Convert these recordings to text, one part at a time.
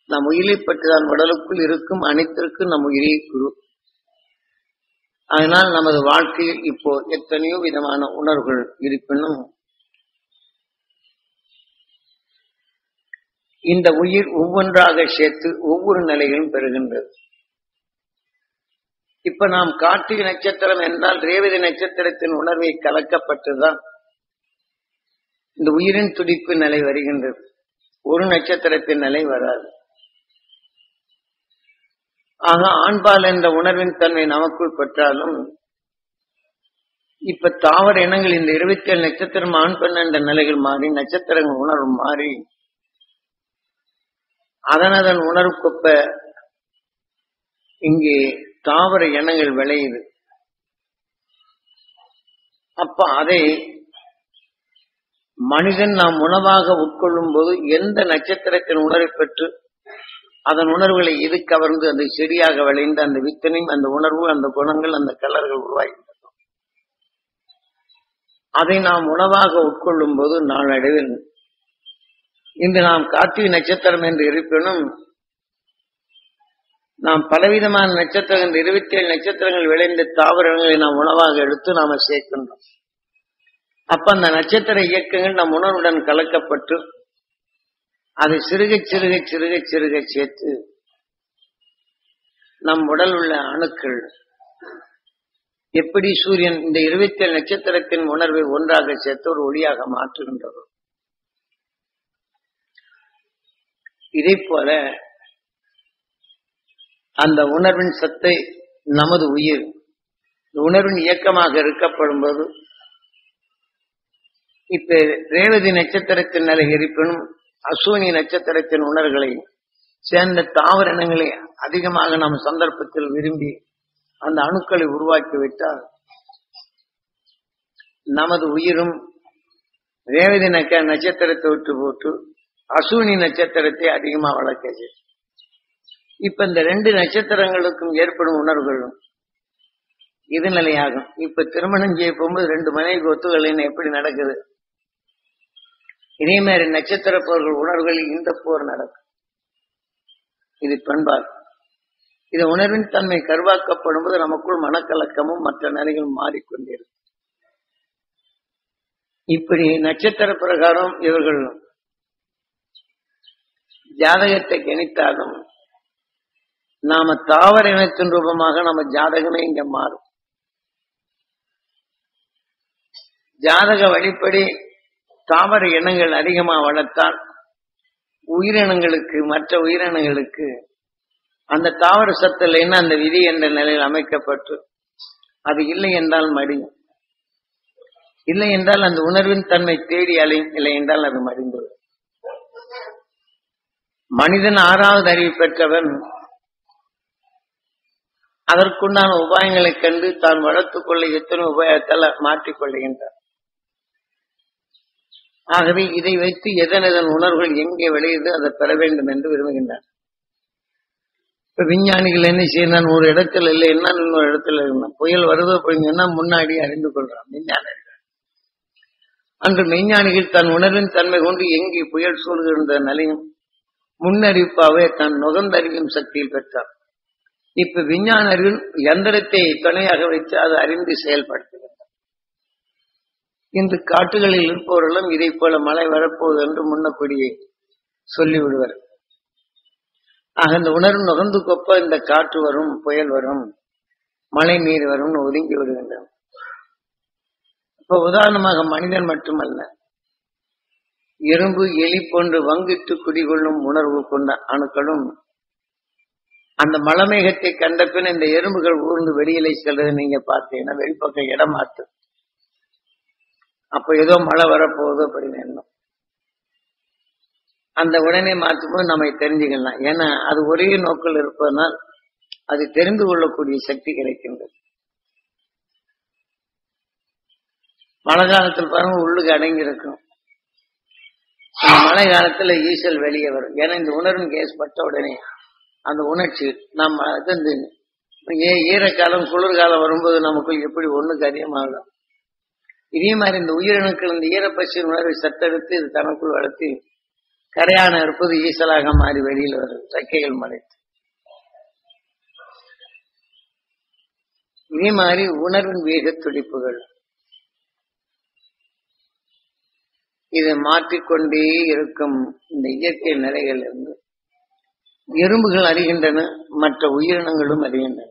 நம் உயிரைப்பட்டுதான் உடலுக்குள் இருக்கும் அனைத்திற்கும் நம் உயிரே குரு அதனால் நமது வாழ்க்கையில் இப்போ எத்தனையோ விதமான உணர்வுகள் இருப்பினும் இந்த உயிர் ஒவ்வொன்றாக சேர்த்து ஒவ்வொரு நிலைகளும் பெறுகின்றது இப்ப நாம் கார்த்திகை நட்சத்திரம் என்றால் ரேவதி நட்சத்திரத்தின் உணர்வை கலக்கப்பட்டுதான் இந்த உயிரின் துடிப்பு நிலை வருகின்றது ஒரு நட்சத்திரத்தின் நிலை வராது ஆக ஆண்பால் என்ற உணர்வின் தன்மை நமக்குள் பெற்றாலும் இப்ப தாவர இனங்கள் இந்த இருபத்தி ஏழு நட்சத்திரம் ஆண் பெண் என்ற நிலைகள் மாறி நட்சத்திரங்கள் உணர்வு மாறி அதனதன் உணர்வுக்கொப்ப இங்கே தாவர இனங்கள் விளையுது அப்ப அதை மனிதன் நாம் உணவாக உட்கொள்ளும் போது எந்த நட்சத்திரத்தின் உணர்வை பெற்று அதன் உணர்வுகளை எது கவர்ந்து அந்த செடியாக விளைந்து அந்த வித்தனையும் அந்த உணர்வு அந்த குணங்கள் அந்த கலர்கள் உருவாகின்றன அதை நாம் உணவாக உட்கொள்ளும் போது நாளடைவில் இன்று நாம் கார்த்திகை நட்சத்திரம் என்று இருப்பினும் நாம் பலவிதமான நட்சத்திரங்கள் இருபத்தி ஏழு நட்சத்திரங்கள் விளைந்த தாவரங்களை நாம் உணவாக எடுத்து நாம சேர்க்கின்றோம் அப்ப அந்த நட்சத்திர இயக்கங்கள் நம் உணர்வுடன் கலக்கப்பட்டு அதை சிறுக சிறுக சிறுக சிறுக சேர்த்து நம் உடல் உள்ள அணுக்கள் எப்படி சூரியன் இந்த இருபத்தி ஏழு நட்சத்திரத்தின் உணர்வை ஒன்றாக சேர்த்து ஒரு ஒளியாக மாற்றுகின்றது இதை போல அந்த உணர்வின் சத்தை நமது உயிர் உணர்வின் இயக்கமாக இருக்கப்படும் போது இப்ப ரேவதி நட்சத்திரத்தின் நிலை இருப்பினும் அசூனி நட்சத்திரத்தின் உணர்வுகளை சேர்ந்த தாவர இனங்களை அதிகமாக நாம் சந்தர்ப்பத்தில் விரும்பி அந்த அணுக்களை உருவாக்கிவிட்டால் நமது உயிரும் ரேவதி நக்க நட்சத்திரத்தை விட்டு போட்டு அசூனி நட்சத்திரத்தை அதிகமாக வளர்க்கிறது இப்ப இந்த ரெண்டு நட்சத்திரங்களுக்கும் ஏற்படும் உணர்வுகளும் இது நிலையாகும் இப்ப திருமணம் செய்ய போகும்போது ரெண்டு மனைவி ஒத்துகளின் எப்படி நடக்குது இதே மாதிரி நட்சத்திர போர்கள் உணர்வுகளில் இந்த போர் நடக்கும் இது பண்பாடு இது உணர்வின் தன்மை கருவாக்கப்படும் போது நமக்குள் மனக்கலக்கமும் மற்ற நிலைகளும் மாறிக்கொண்டிருக்கும் இப்படி நட்சத்திர பிரகாரம் இவர்கள் ஜாதகத்தை கணித்தாலும் நாம தாவர இனத்தின் ரூபமாக நம்ம ஜாதகமே இங்க மாறும் ஜாதக வழிப்படி தாவர இனங்கள் அதிகமா வளர்த்தால் உயிரினங்களுக்கு மற்ற உயிரினங்களுக்கு அந்த தாவர சத்து இல்லைன்னா அந்த விதி என்ற நிலையில் அமைக்கப்பட்டு அது இல்லை என்றால் மடியும் இல்லை என்றால் அந்த உணர்வின் தன்மை தேடி அலையும் இல்லை என்றால் அது மடிந்துவிடும் மனிதன் ஆறாவது அறிவு பெற்றவன் அதற்குண்டான உபாயங்களைக் கண்டு தான் வளர்த்துக் கொள்ள எத்தனை உபாயத்தால் மாற்றிக் கொள்ளுகின்றான் ஆகவே இதை வைத்து எதன் எதன் உணர்வுகள் எங்கே விளையுது அதை பெற வேண்டும் என்று விரும்புகின்றார் இப்ப விஞ்ஞானிகள் என்ன செய்யணும் ஒரு இடத்துல இல்லை என்ன இன்னொரு இடத்துல இருக்கணும் புயல் வருதோ போயிங்கன்னா முன்னாடி அறிந்து கொள்றான் விஞ்ஞானிகள் அன்று மெய்ஞானிகள் தன் உணர்வின் தன்மை கொண்டு எங்கே புயல் சூழ்கின்ற நிலையும் முன்னறிவிப்பாவே தன் நுகர்ந்தறியும் சக்தியில் பெற்றார் இப்ப விஞ்ஞான அறிவில் எந்திரத்தை துணையாக வைத்து அதை அறிந்து செயல்படுத்துகின்றார் இன்று காட்டுகளில் இருப்பவர்களும் இதை போல மழை வரப்போகுது என்று முன்னக்கூடியே சொல்லிவிடுவர் ஆக இந்த உணர்வு நுகர்ந்து கொப்ப இந்த காற்று வரும் புயல் வரும் மழை நீர் வரும் ஒதுங்கி விடுகின்றன இப்ப உதாரணமாக மனிதன் மட்டுமல்ல எறும்பு எலி போன்று வங்கிட்டு குடிகொள்ளும் உணர்வு கொண்ட அணுக்களும் அந்த மலமேகத்தை கண்ட பின் இந்த எறும்புகள் ஊர்ந்து வெளியிலே செல்றது நீங்க பார்த்தீங்கன்னா வெளிப்பக்கம் இடம் மாற்று அப்ப ஏதோ மழை வரப்போகுது அப்படின்னு எண்ணம் அந்த உடனே மாற்றும்போது நம்ம தெரிஞ்சுக்கலாம் ஏன்னா அது ஒரே நோக்கில் இருப்பதனால் அது தெரிந்து கொள்ளக்கூடிய சக்தி கிடைக்கின்றது மழை காலத்தில் பாருங்க உள்ளுக்கு அடங்கி இருக்கும் இந்த மழை காலத்துல ஈசல் வெளியே வரும் ஏன்னா இந்த உணர்வின் கேஸ் பட்ட உடனே அந்த உணர்ச்சி நம்ம இது இந்த ஏ ஈரக்காலம் குளிர்காலம் வரும்போது நமக்குள் எப்படி ஒண்ணுக்கு அதிகமாகலாம் இதே மாதிரி இந்த உயிரணுக்கள் இந்த ஈரப்பசியின் உணர்வை சத்தெடுத்து இது தனக்குள் வளர்த்து கரையான இருப்பது ஈசலாக மாறி வெளியில் வருது ரெக்கைகள் மறைத்து இதே மாதிரி உணர்வின் வேக துடிப்புகள் இதை மாற்றிக்கொண்டே இருக்கும் இந்த இயற்கை நிலைகள் இருந்து எறும்புகள் அறிகின்றன மற்ற உயிரினங்களும் அறிகின்றன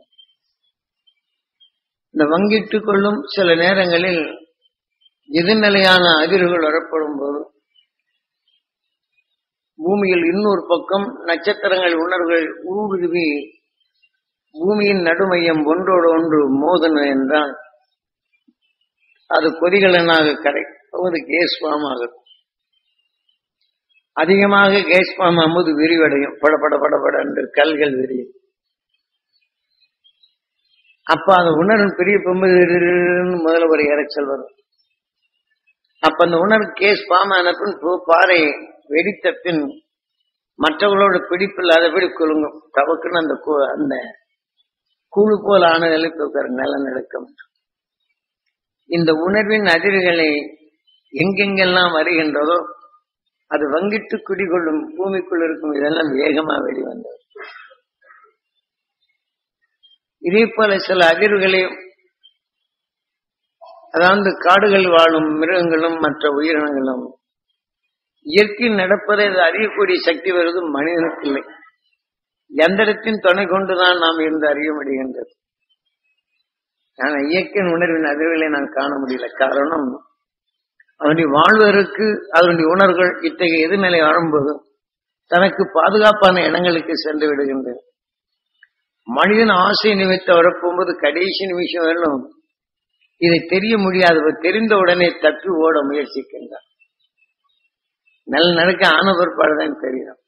இந்த வங்கிட்டுக் கொள்ளும் சில நேரங்களில் எதிர்நிலையான அதிர்வுகள் வரப்படும் போது பூமியில் இன்னொரு பக்கம் நட்சத்திரங்கள் உணர்வுகள் ஊடுருவி பூமியின் நடுமையம் ஒன்றோடு ஒன்று மோதன என்றால் அது கொதிகலனாக கரை அது கேஸ் ஃபார்ம் ஆகும் அதிகமாக கேஸ் ஃபார்ம் ஆகும்போது விரிவடையும் படபட படபட என்று கல்கள் விரியும் அப்ப அந்த உணர்வு பெரிய பொம்பு முதல்ல ஒரு இறைச்சல் வரும் அப்ப அந்த உணர்வு கேஸ் ஃபார்ம் ஆன பின் போ- பாறை வெடித்த பின் மற்றவர்களோட பிடிப்பில்லாதபடி குலுங்கும் தவக்குன்னு அந்த கு- அந்த கூழு போல் ஆனதில் இப்ப நிலநடுக்கம் இந்த உணர்வின் அதிர்வுகளை எங்கெங்கெல்லாம் வருகின்றதோ அது வங்கிட்டு குடிகொள்ளும் பூமிக்குள் இருக்கும் இதெல்லாம் வேகமா வெளிவந்தது இதே போல சில அதிர்வுகளையும் அதாவது காடுகள் வாழும் மிருகங்களும் மற்ற உயிரினங்களும் இயற்கை நடப்பதை அது அறியக்கூடிய சக்தி வருவது மனிதனுக்கு இல்லை எந்திரத்தின் துணை கொண்டுதான் நாம் இருந்து அறிய முடிகின்றது ஆனா இயற்கையின் உணர்வின் அதிர்வுகளை நான் காண முடியல காரணம் அவனுடைய வாழ்வதற்கு அதனுடைய உணர்வுகள் இத்தகைய எதிர்நிலை வரும்போது தனக்கு பாதுகாப்பான இடங்களுக்கு சென்று விடுகின்றது மனிதன் ஆசை நிமித்த வரப்போகும்போது கடைசி நிமிஷம் வரலும் இதை தெரிய முடியாது தெரிந்த உடனே தப்பி ஓட முயற்சிக்கின்றான் நல்ல நடக்க ஆன பிற்பாடுதான் தெரியும்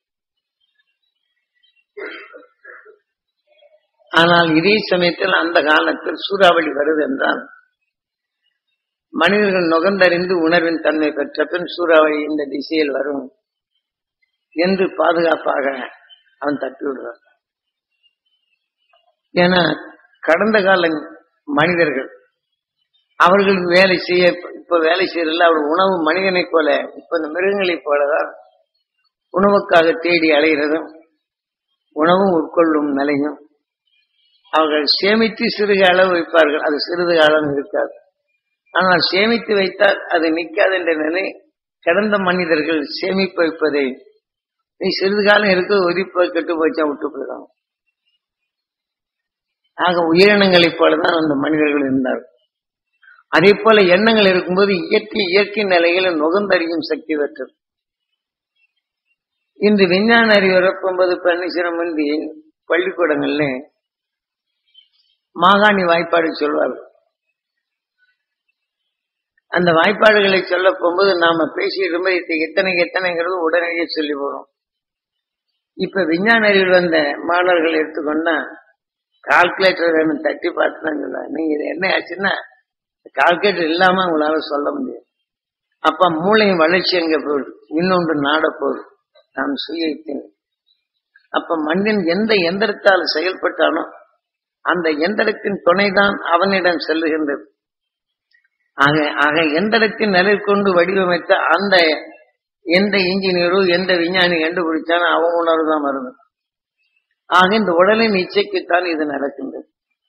ஆனால் இதே சமயத்தில் அந்த காலத்தில் சூறாவளி வருது என்றால் மனிதர்கள் நுகர்ந்தறிந்து உணர்வின் தன்மை பெற்ற பின் சூறாவளி இந்த திசையில் வரும் என்று பாதுகாப்பாக அவன் தப்பி விடுறான் ஏன்னா கடந்த கால மனிதர்கள் அவர்களுக்கு வேலை செய்ய இப்ப வேலை செய்யறதில்ல அவர் உணவு மனிதனைப் போல இப்ப இந்த மிருகங்களைப் போலதான் உணவுக்காக தேடி அலைகிறதும் உணவும் உட்கொள்ளும் நிலையும் அவர்கள் சேமித்து சிறிது அளவு வைப்பார்கள் அது சிறிது காலம் இருக்காது ஆனால் சேமித்து வைத்தால் அது நிற்காது என்ற நிலை கடந்த மனிதர்கள் சேமிப்பு வைப்பதை நீ சிறிது காலம் இருக்க ஒதிப்ப கெட்டு போச்சா விட்டு போயிடும் ஆக உயிரினங்களைப் போலதான் அந்த மனிதர்கள் இருந்தார்கள் அதே போல எண்ணங்கள் இருக்கும்போது இயற்கை இயற்கை நிலைகளை நுகர்ந்தறியும் சக்தி பெற்றது இன்று விஞ்ஞான அறிவு வரப்போது பன்னீஸ்வரம் வந்து பள்ளிக்கூடங்கள்ல மாகாணி வாய்ப்பாடு சொல்வார்கள் அந்த வாய்ப்பாடுகளை சொல்ல போகும்போது நாம பேசியிருக்கும்போது இது எத்தனை எத்தனைங்கிறது உடனடியே சொல்லி போறோம் இப்ப விஞ்ஞான அறிவில் வந்த மாணவர்கள் எடுத்துக்கொண்டா கால்குலேட்டர் வேணும் தட்டி பார்த்து தான் சொல்லுவாங்க நீங்க இது என்ன ஆச்சுன்னா கால்குலேட்டர் இல்லாம உங்களால சொல்ல முடியாது அப்ப மூளையின் வளர்ச்சி எங்க போகுது இன்னொன்று நாட போகுது நான் சுயித்தேன் அப்ப மனிதன் எந்த எந்திரத்தால் செயல்பட்டானோ அந்த எந்திரத்தின் துணைதான் அவனிடம் செல்லுகின்றது ஆக ஆக எந்திரத்தின் நிலை கொண்டு வடிவமைத்த அந்த எந்த இன்ஜினியரோ எந்த விஞ்ஞானி கண்டுபிடிச்சானோ அவன் உணர்வு தான் வருது ஆக இந்த உடலின் இச்சைக்குத்தான் இது நடக்கின்றது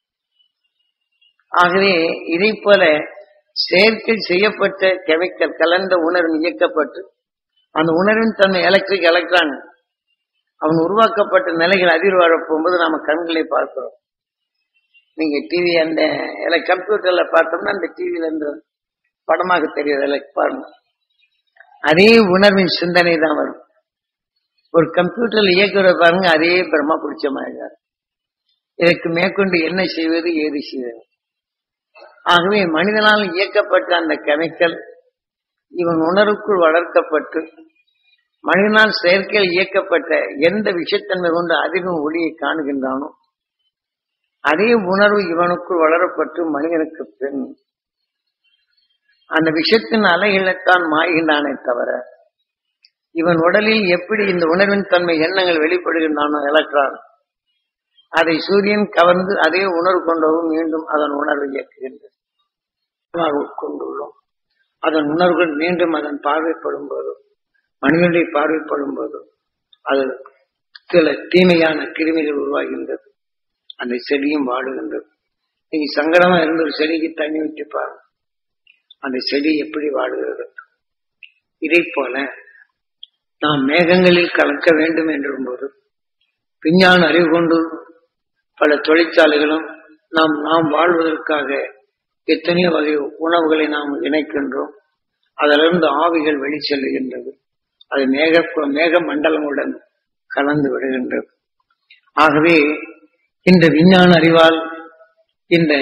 ஆகவே இதை போல செயற்கை செய்யப்பட்ட கெமிக்கல் கலந்த உணர்வு இயக்கப்பட்டு அந்த உணர்வின் தன்மை எலக்ட்ரிக் எலக்ட்ரான் அவன் உருவாக்கப்பட்ட நிலைகள் அதிர்வாழ போகும்போது நாம கண்களை பார்க்கிறோம் நீங்க டிவி அந்த கம்ப்யூட்டர்ல பார்த்தோம்னா அந்த டிவில இருந்து படமாக தெரியுது பாருங்க அதே உணர்வின் சிந்தனை தான் வரும் ஒரு கம்ப்யூட்டர்ல இயக்குற பாருங்க அதே பிரம்மா பிடிச்ச மாதிரி இதற்கு மேற்கொண்டு என்ன செய்வது ஏது செய்வது ஆகவே மனிதனால் இயக்கப்பட்ட அந்த கெமிக்கல் இவன் உணர்வுக்குள் வளர்க்கப்பட்டு மனிதனால் செயற்கையில் இயக்கப்பட்ட எந்த விஷயத்தன்மை கொண்டு அதிகம் ஒளியை காணுகின்றானோ அதே உணர்வு இவனுக்குள் வளரப்பட்டு மனிதனுக்கு பின் அந்த விஷயத்தின் அலைகளைத்தான் மாய்கின்றானே தவிர இவன் உடலில் எப்படி இந்த உணர்வின் தன்மை எண்ணங்கள் வெளிப்படுகின்றானோ எலக்ட்ரான் அதை சூரியன் கவர்ந்து அதே உணர்வு கொண்டவும் மீண்டும் அதன் உணர்வை இயக்குகின்றது உட்கொண்டுள்ளோம் அதன் உணர்வுகள் மீண்டும் அதன் பார்வைப்படும் போது மனிதனுடைய பார்வைப்படும் போது அது சில தீமையான கிருமிகள் உருவாகின்றது அந்த செடியும் வாடுகின்றது நீங்க சங்கடமா இருந்த ஒரு செடிக்கு தண்ணி ஊற்றி பாருங்க அந்த செடி எப்படி வாடுகிறது இதை போல நாம் மேகங்களில் கலக்க வேண்டும் என்றும்போது விஞ்ஞான அறிவு கொண்டு பல தொழிற்சாலைகளும் நாம் நாம் வாழ்வதற்காக எத்தனையோ வகை உணவுகளை நாம் இணைக்கின்றோம் அதிலிருந்து ஆவிகள் வெளி செல்லுகின்றது அது மேக மேக மண்டலங்களுடன் கலந்து விடுகின்றது ஆகவே இந்த விஞ்ஞான அறிவால் இந்த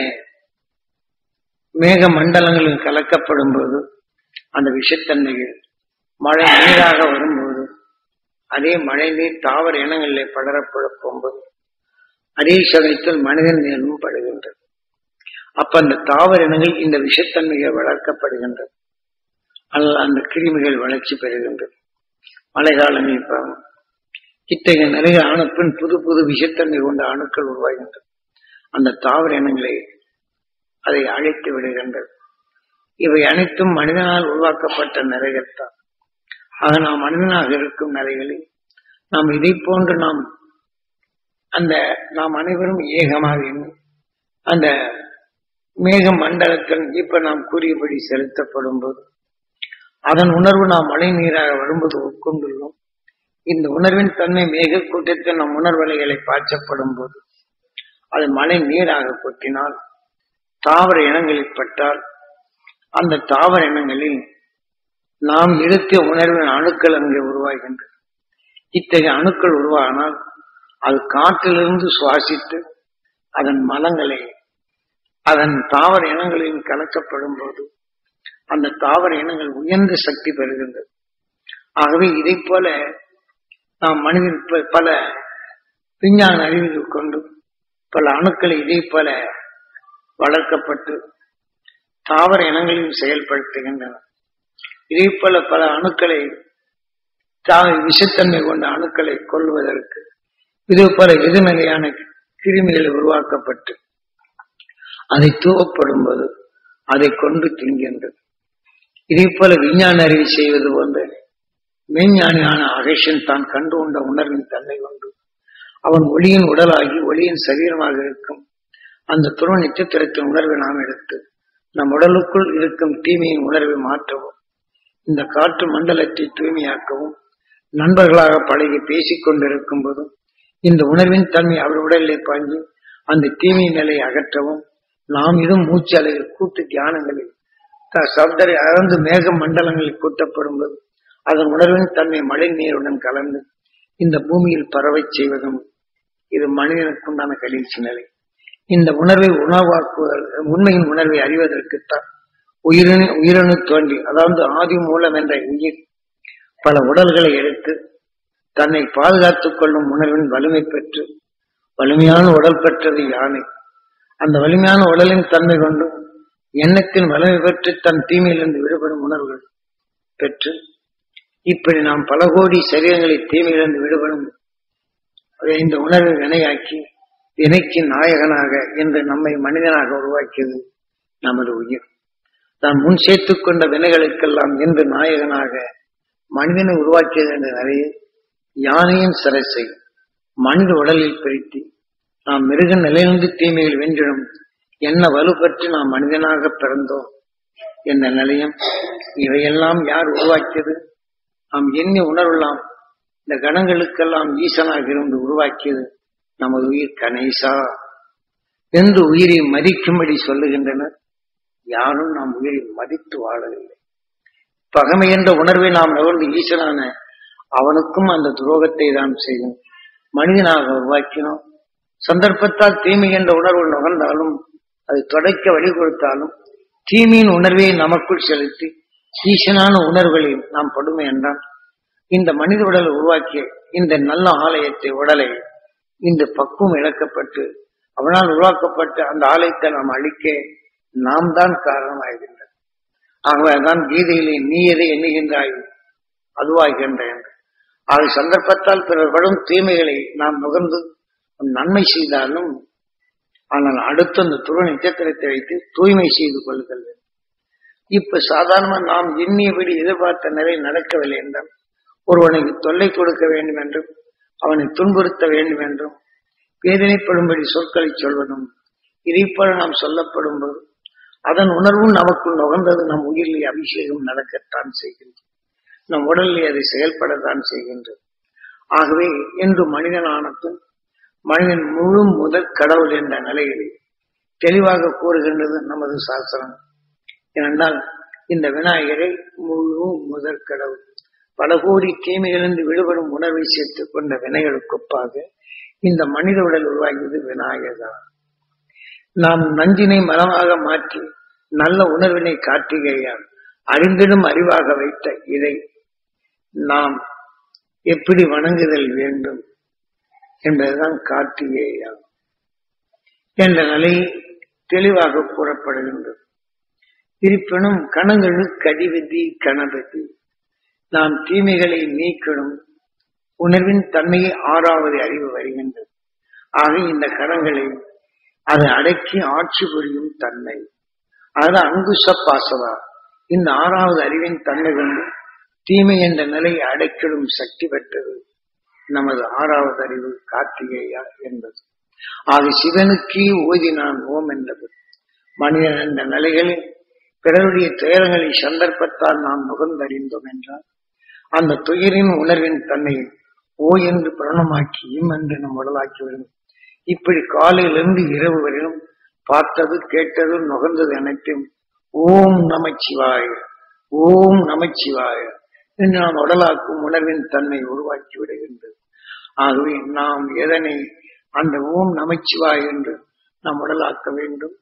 மேக மண்டலங்களில் கலக்கப்படும் போது அந்த விஷத்தன்மைகள் மழை நீராக வரும்போது அதே மழை நீர் தாவர இனங்களிலே படரப்படும் போது அதே சமயத்தில் மனிதன் மேலும் படுகின்றது அப்ப அந்த தாவர இனங்கள் இந்த விஷத்தன்மைகள் வளர்க்கப்படுகின்றது அல்ல அந்த கிருமிகள் வளர்ச்சி பெறுகின்றது மழை காலங்களில் பாருங்க இத்தகைய நிறைய அணுப்பின் புது புது விஷத்தன்மை கொண்ட அணுக்கள் உருவாகின்றது அந்த தாவர இனங்களை அதை அழைத்து விடுகின்றது இவை அனைத்தும் மனிதனால் உருவாக்கப்பட்ட நிறைகத்தான் ஆக நாம் மனிதனாக இருக்கும் நிலைகளில் நாம் இதை போன்று நாம் அந்த நாம் அனைவரும் ஏகமாக எண்ணி அந்த மேக மண்டலத்தில் இப்ப நாம் கூறியபடி செலுத்தப்படும் போது அதன் உணர்வு நாம் மழை நீராக வரும்போது உட்கொண்டுள்ளோம் இந்த உணர்வின் தன்மை மேக கூட்டத்தில் நம் உணர்வலைகளை பாய்ச்சப்படும் போது அது மழை நீராக கொட்டினால் தாவர இனங்களில் பட்டால் அந்த தாவர இனங்களில் நாம் இருத்திய உணர்வின் அணுக்கள் அங்கே உருவாகின்றது இத்தகைய அணுக்கள் உருவானால் அது காற்றிலிருந்து சுவாசித்து அதன் மலங்களை அதன் தாவர இனங்களில் கலக்கப்படும் போது அந்த தாவர இனங்கள் உயர்ந்த சக்தி பெறுகின்றது ஆகவே இதை போல நாம் மனிதன் பல விஞ்ஞான அறிவுகள் கொண்டு பல அணுக்களை இதே போல வளர்க்கப்பட்டு தாவர இனங்களையும் செயல்படுத்துகின்றன இதே போல பல அணுக்களை விஷத்தன்மை கொண்ட அணுக்களை கொள்வதற்கு இது போல எதிர்நிலையான கிருமிகள் உருவாக்கப்பட்டு அதை தூவப்படும் போது அதை கொண்டு தின்கின்றது இதே போல விஞ்ஞான அறிவு செய்வது போன்ற மெய்ஞானியான அகேஷன் தான் கண்டு கொண்ட உணர்வின் தன்மை கொண்டு அவன் ஒளியின் உடலாகி ஒளியின் சரீரமாக இருக்கும் அந்த துருவ நட்சத்திரத்தின் உணர்வை நாம் எடுத்து நம் உடலுக்குள் இருக்கும் தீமையின் உணர்வை மாற்றவும் இந்த காற்று மண்டலத்தை தூய்மையாக்கவும் நண்பர்களாக பழகி பேசிக் கொண்டிருக்கும் போதும் இந்த உணர்வின் தன்மை அவர் உடலிலே பாய்ந்து அந்த தீமை நிலையை அகற்றவும் நாம் இதும் மூச்சு அலைகள் கூட்டு தியானங்களில் சப்தரை அறந்து மேக மண்டலங்களில் கூட்டப்படும் போது அதன் உணர்வின் தன்மை மழை நீருடன் கலந்து இந்த பூமியில் பரவச் செய்வதும் இது மனிதனுக்குண்டான கழிச்சி நிலை இந்த உணர்வை உணவாக்குவதற்கு உண்மையின் உணர்வை அறிவதற்குத்தான் உயிரணு உயிரணு தோன்றி அதாவது ஆதி மூலம் என்ற உயிர் பல உடல்களை எடுத்து தன்னை பாதுகாத்துக் கொள்ளும் உணர்வின் வலிமை பெற்று வலிமையான உடல் பெற்றது யானை அந்த வலிமையான உடலின் தன்மை கொண்டு எண்ணத்தின் வலிமை பெற்று தன் தீமையிலிருந்து விடுபடும் உணர்வுகள் பெற்று இப்படி நாம் பல கோடி சரீரங்களை தீமையிலிருந்து விடுபடும் இந்த உணர்வை வினையாக்கி வினைக்கு நாயகனாக என்று நம்மை மனிதனாக உருவாக்கியது நமது உயிர் தான் முன் சேர்த்துக் கொண்ட வினைகளுக்கெல்லாம் என்று நாயகனாக மனிதனை உருவாக்கியது என்ற நிறைய யானையின் சரசை மனித உடலில் பிரித்து நாம் மிருக நிலையிலிருந்து தீமைகள் வென்றிடும் என்ன வலுப்பற்றி நாம் மனிதனாக பிறந்தோம் என்ற நிலையம் இவையெல்லாம் யார் உருவாக்கியது நாம் எண்ணி உணரலாம் இந்த கணங்களுக்கெல்லாம் ஈசனாக இருந்து உருவாக்கியது நமது உயிர் கணேசா என்று உயிரை மதிக்கும்படி சொல்லுகின்றனர் யாரும் நாம் உயிரை மதித்து வாழவில்லை பகமை என்ற உணர்வை நாம் நகர்ந்து ஈசனான அவனுக்கும் அந்த துரோகத்தை தான் செய்யும் மனிதனாக உருவாக்கினோம் சந்தர்ப்பத்தால் தீமை என்ற உணர்வு நுகர்ந்தாலும் அது தொடக்க வழி கொடுத்தாலும் தீமையின் உணர்வை நமக்குள் செலுத்தி ஈசனான உணர்வுகளில் நாம் படுமை என்றால் இந்த மனித உடலை உருவாக்கிய இந்த நல்ல ஆலயத்தை உடலை இந்த பக்குவம் இழக்கப்பட்டு அவனால் உருவாக்கப்பட்ட அந்த ஆலயத்தை நாம் அழிக்க நாம் தான் காரணமாகின்றன ஆகவே அதான் கீதையிலே நீ எதை எண்ணுகின்றாய் அதுவாகின்ற என்று அது சந்தர்ப்பத்தால் பிறர் படும் தீமைகளை நாம் நுகர்ந்து நன்மை செய்தாலும் ஆனால் அடுத்து அந்த துருவ நட்சத்திரத்தை வைத்து தூய்மை செய்து கொள்ளுதல் வேண்டும் இப்ப சாதாரணமா நாம் எண்ணியபடி எதிர்பார்த்த நிலை நடக்கவில்லை என்றால் ஒருவனுக்கு தொல்லை கொடுக்க வேண்டும் என்றும் அவனை துன்புறுத்த வேண்டும் என்றும் வேதனைப்படும்படி சொற்களை சொல்வதும் இதைப்போல நாம் சொல்லப்படும் போது அதன் உணர்வும் நமக்குள் நுகர்ந்தது நம் உயிரிலே அபிஷேகம் நடக்கத்தான் செய்கின்றது நம் உடலிலே அதை செயல்படத்தான் செய்கின்றது ஆகவே இன்று மனிதனானதும் மனிதன் முழு முதற் கடவுள் என்ற நிலையிலே தெளிவாக கூறுகின்றது நமது சாஸ்திரம் ஏனென்றால் இந்த விநாயகரை முழு முதற் கடவுள் பல கோடி தீமையிலிருந்து விடுபடும் உணர்வை சேர்த்துக் கொண்ட வினைகளுக்கு ஒப்பாக இந்த மனித உடல் உருவாகியது விநாயகர் நாம் நஞ்சினை மரமாக மாற்றி நல்ல உணர்வினை காட்டுகையால் அறிந்திடும் அறிவாக வைத்த இதை நாம் எப்படி வணங்குதல் வேண்டும் என்பதுதான் காட்டுகையாகும் என்ற நிலை தெளிவாக கூறப்படுகின்றது இருப்பினும் கணங்களுக்கு அதிபதி கணபதி நாம் தீமைகளை நீக்கணும் உணர்வின் தன்மையை ஆறாவது அறிவு வருகின்றது ஆக இந்த கணங்களை அதை அடக்கி ஆட்சி புரியும் தன்மை அது அங்குச பாசவா இந்த ஆறாவது அறிவின் தன்மை கொண்டு தீமை என்ற நிலையை அடைக்கிடும் சக்தி பெற்றது நமது ஆறாவது அறிவு கார்த்திகேயா என்பது ஆக சிவனுக்கே ஓதினான் ஓம் என்பது மனிதன் என்ற நிலைகளில் பிறருடைய துயரங்களை சந்தர்ப்பத்தால் நாம் நுகர்ந்தறிந்தோம் என்றால் அந்த துயரின் உணர்வின் தன்னை ஓ என்று பிரணமாக்கி இம் என்று நம் உடலாக்கிவிடும் இப்படி காலையிலிருந்து இரவு வரையிலும் பார்த்தது கேட்டது நுகர்ந்தது அனைத்தும் ஓம் நமச்சிவாய ஓம் நமச்சிவாய என்று நாம் உடலாக்கும் உணர்வின் தன்மை உருவாக்கி விடுகின்றது ஆகவே நாம் எதனை அந்த ஓம் நமச்சிவாய் என்று நாம் உடலாக்க வேண்டும்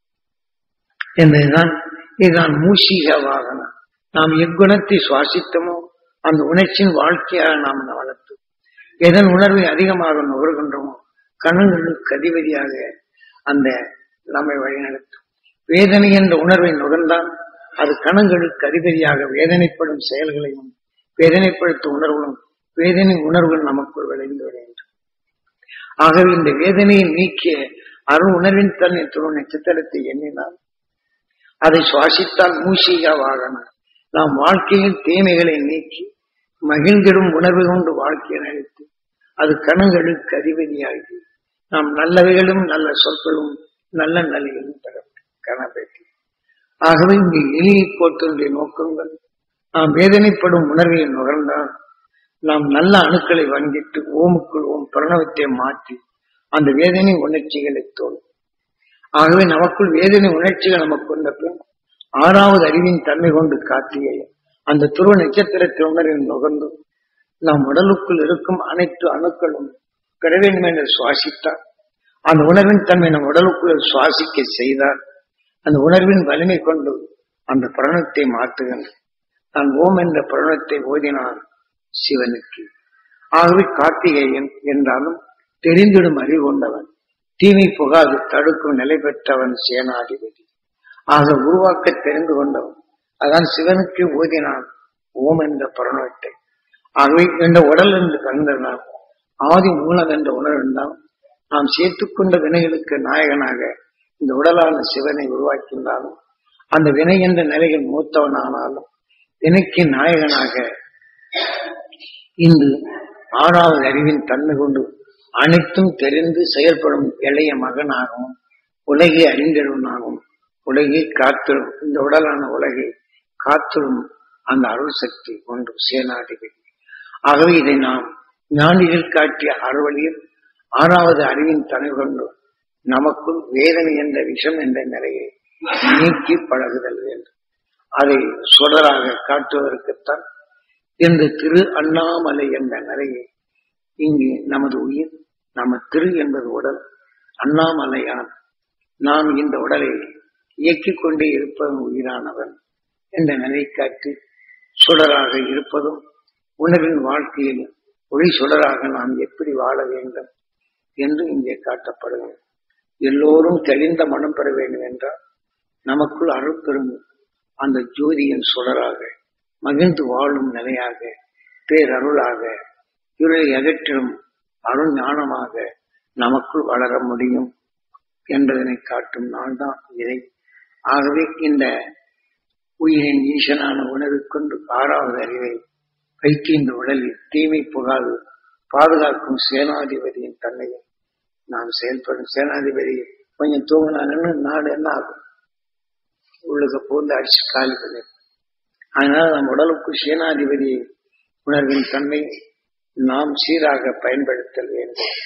என்பதுதான் இதுதான் மூஷிக வாகனம் நாம் எக்குணத்தை சுவாசித்தமோ அந்த உணர்ச்சியின் வாழ்க்கையாக நாம் வளர்த்து எதன் உணர்வை அதிகமாக நுகர்கின்றோமோ கணங்களுக்கு அதிபதியாக அந்த நம்மை வழிநடத்தும் வேதனை என்ற உணர்வை நுகர்ந்தால் அது கணங்களுக்கு அதிபதியாக வேதனைப்படும் செயல்களையும் வேதனைப்படுத்தும் உணர்வுகளும் வேதனை உணர்வுகள் நமக்குள் விளைந்து வேண்டும் ஆகவே இந்த வேதனையை நீக்கிய அருள் உணர்வின் தன்னை துணை நட்சத்திரத்தை எண்ணினால் அதை சுவாசித்தால் மூஷிகா வாகனம் நாம் வாழ்க்கையில் தீமைகளை நீக்கி மகிழ்ந்திடும் உணர்வு கொண்டு வாழ்க்கையை நினைத்து அது கணங்களுக்கு அதிபதியாகி நாம் நல்லவைகளும் நல்ல சொற்களும் நல்ல நிலைகளும் பெற கணபதி ஆகவே இங்கு எளிய கோட்டினுடைய நோக்கங்கள் நாம் வேதனைப்படும் உணர்வை நுகர்ந்தால் நாம் நல்ல அணுக்களை வங்கிட்டு ஓமுக்குள் ஓம் பிரணவத்தை மாற்றி அந்த வேதனை உணர்ச்சிகளை தோலும் ஆகவே நமக்குள் வேதனை உணர்ச்சிகள் நமக்கு கொண்ட பின் ஆறாவது அறிவின் தன்மை கொண்டு காட்டிய அந்த துருவ நட்சத்திரத்தை உணர்வின் நுகர்ந்து நம் உடலுக்குள் இருக்கும் அனைத்து அணுக்களும் பெற வேண்டும் என்று சுவாசித்தால் அந்த உணர்வின் தன்மை நம் உடலுக்குள் சுவாசிக்க செய்தால் அந்த உணர்வின் வலிமை கொண்டு அந்த பிரணத்தை மாற்றுகின்ற நான் ஓம் என்ற பிரணத்தை ஓதினான் சிவனுக்கு ஆகவே கார்த்திகேயன் என்றாலும் தெரிந்திடும் அறிவு கொண்டவன் தீமை புகாது தடுக்கும் நிலை பெற்றவன் சேனாதிபதி ஆக உருவாக்க தெரிந்து கொண்டவன் அதான் சிவனுக்கு ஓதினான் ஓம் என்ற பிரணவத்தை ஆகவே என்ற உடல் என்று கலந்தனால் ஆதி மூலம் என்ற உணர்வுண்டால் நாம் சேர்த்துக்கொண்ட வினைகளுக்கு நாயகனாக இந்த உடலான சிவனை உருவாக்கின்றாலும் அந்த வினை என்ற நிலையில் மூத்தவனானாலும் வினைக்கு நாயகனாக இன்று ஆறாவது அறிவின் தன்மை கொண்டு அனைத்தும் தெரிந்து செயல்படும் இளைய மகனாகவும் உலகை அறிந்தவனாகவும் உலகை காத்திடும் இந்த உடலான உலகை காத்திடும் அந்த அருள் சக்தி கொண்டு சேனாதிபதி ஆகவே இதை நாம் ஞானிகள் காட்டிய அறுவழியில் ஆறாவது அறிவின் தன்மை கொண்டு நமக்குள் வேதனை என்ற விஷம் என்ற நிலையை நீக்கி பழகுதல் வேண்டும் அதை சுடராக காட்டுவதற்குத்தான் இந்த திரு அண்ணாமலை என்ற நிலையை இங்கு நமது உயிர் நம்ம திரு என்பது உடல் அண்ணாமலையான் நாம் இந்த உடலை இயக்கிக் கொண்டே இருப்பவன் உயிரானவன் என்ற நிலை காட்டி சுடராக இருப்பதும் உணவின் வாழ்க்கையில் ஒளி சுடராக நாம் எப்படி வாழ வேண்டும் என்று இங்கே காட்டப்படுகிறது எல்லோரும் தெளிந்த மனம் பெற வேண்டும் என்றால் நமக்குள் அருட்பெரும் அந்த ஜோதியின் சுடராக மகிழ்ந்து வாழும் நிலையாக பேரருளாக இருளை அகற்றும் அருள் ஞானமாக நமக்குள் வளர முடியும் என்பதனை காட்டும் நாள்தான் இதை ஆகவே இந்த உயிரின் ஈசனான உணவை கொண்டு ஆறாவது அறிவை வைத்து இந்த உடலில் தீமை புகாது பாதுகாக்கும் சேனாதிபதியின் தன்மையை நாம் செயல்படும் சேனாதிபதி கொஞ்சம் தூங்கினாங்கன்னு நாடு என்ன ஆகும் உள்ளுக்கு பூந்து அடிச்சு காலி பண்ணி அதனால நம் உடலுக்கு சேனாதிபதி உணர்வின் தன்மை நாம் சீராக பயன்படுத்தல் வேண்டும்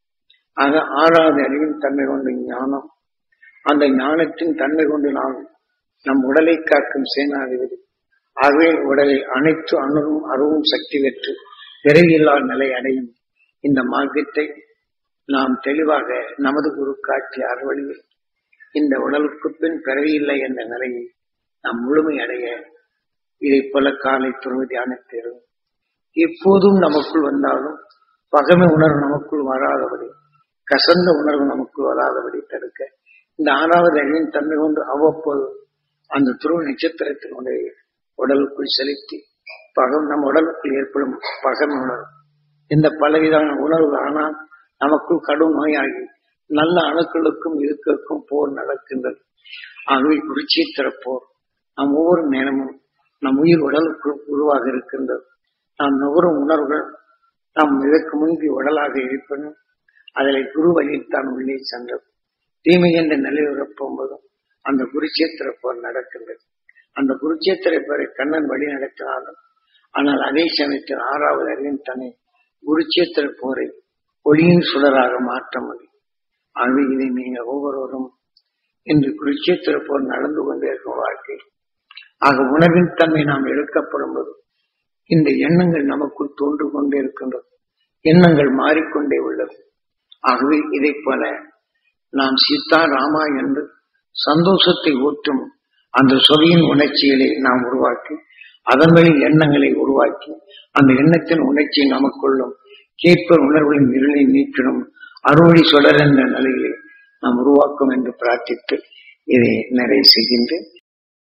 ஆக ஆறாவது அறிவின் தன்மை கொண்ட ஞானம் அந்த ஞானத்தின் தன்மை கொண்டு நாம் நம் உடலை காக்கும் சேனாதிபதி ஆகவே உடலை அனைத்து அணுவும் அருவும் சக்தி பெற்று விரைவில்லா நிலை அடையும் இந்த மார்க்கத்தை நாம் தெளிவாக நமது குரு காட்சி அறுவழியில் இந்த உடலுக்கு பின் பிறவியில்லை என்ற நிலையை நாம் முழுமை அடைய இதை போல காலை துறவு தியானத்திலும் எப்போதும் நமக்குள் வந்தாலும் பகமை உணர்வு நமக்குள் வராதபடி கசந்த உணர்வு நமக்குள் வராதபடி தடுக்க இந்த ஆறாவது அறிவின் தன்மை கொண்டு அவ்வப்போது அந்த துருவ நட்சத்திரத்தினுடைய உடலுக்குள் செலுத்தி பகம் நம் உடலுக்குள் ஏற்படும் பகமை உணர்வு இந்த பலவிதமான உணர்வு ஆனால் நமக்குள் கடும் நோயாகி நல்ல அணுக்களுக்கும் இருக்குக்கும் போர் நடக்கின்றது ஆகவே குருட்சேத்திர போர் நம் ஒவ்வொரு நேரமும் நம் உயிர் உடலுக்குள் உருவாக இருக்கின்றது நாம் நுகரும் உணர்வுகள் நாம் இதற்கு முன்பு உடலாக இருப்பினும் அதில் குரு வழியில் தான் உள்ளே சென்றது தீமை என்ற நிலை உறப்பும்போதும் அந்த குருட்சேத்திர போர் நடக்கின்றது அந்த குருட்சேத்திர போரை கண்ணன் வழி நடத்தினாலும் ஆனால் அதே சமயத்தில் ஆறாவது அறிவின் தன்னை குருட்சேத்திர போரை ஒளியின் சுடராக மாற்ற முடியும் ஆகவே இதை நீங்க ஒவ்வொருவரும் இன்று குருட்சேத்திர போர் நடந்து கொண்டிருக்கும் வாழ்க்கை ஆக உணர்வின் தன்மை நாம் எடுக்கப்படும் போது இந்த எண்ணங்கள் நமக்குள் தோன்று கொண்டே இருக்கின்றது எண்ணங்கள் மாறிக்கொண்டே உள்ளது ஆகவே இதை போல நாம் சீதா ராமா என்று சந்தோஷத்தை ஊற்றும் அந்த சொலியின் உணர்ச்சிகளை நாம் உருவாக்கி அதன் வழி எண்ணங்களை உருவாக்கி அந்த எண்ணத்தின் உணர்ச்சியை நமக்குள்ளும் கேட்பர் உணர்வுகளின் இருளை நீக்கணும் அறுவடை தொடர் என்ற நிலையை நாம் உருவாக்கும் என்று பிரார்த்தித்து இதை நிறைவு செய்கின்றேன்